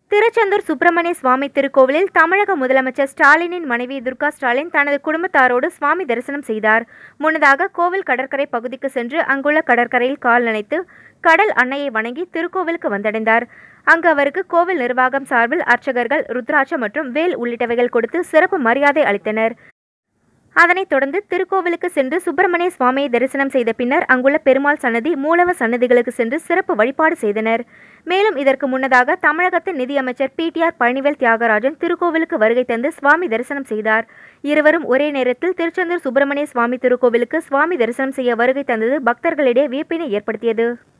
திருச்செந்தூர் சுப்பிரமணிய சுவாமி திருக்கோவிலில் தமிழக முதலமைச்சர் ஸ்டாலினின் மனைவி துர்கா ஸ்டாலின் தனது குடும்பத்தாரோடு சுவாமி தரிசனம் செய்தார் முன்னதாக கோவில் கடற்கரை பகுதிக்கு சென்று அங்குள்ள கடற்கரையில் கால் நனைத்து கடல் அன்னையை வணங்கி திருக்கோவிலுக்கு வந்தடைந்தார் அங்கு அவருக்கு கோவில் நிர்வாகம் சார்பில் அர்ச்சகர்கள் ருத்ராட்சம் மற்றும் வேல் உள்ளிட்டவைகள் கொடுத்து சிறப்பு மரியாதை அளித்தனர் அதனைத் தொடர்ந்து திருக்கோவிலுக்கு சென்று சுப்பிரமணிய சுவாமியை தரிசனம் செய்த பின்னர் அங்குள்ள பெருமாள் சன்னதி மூலவ சன்னதிகளுக்கு சென்று சிறப்பு வழிபாடு செய்தனர் மேலும் இதற்கு முன்னதாக தமிழகத்தின் நிதியமைச்சர் பிடிஆர் பழனிவேல் தியாகராஜன் திருக்கோவிலுக்கு வருகை தந்து சுவாமி தரிசனம் செய்தார் இருவரும் ஒரே நேரத்தில் திருச்செந்தூர் சுப்பிரமணிய சுவாமி திருக்கோவிலுக்கு சுவாமி தரிசனம் செய்ய வருகை தந்தது பக்தர்களிடையே வியப்பினை ஏற்படுத்தியது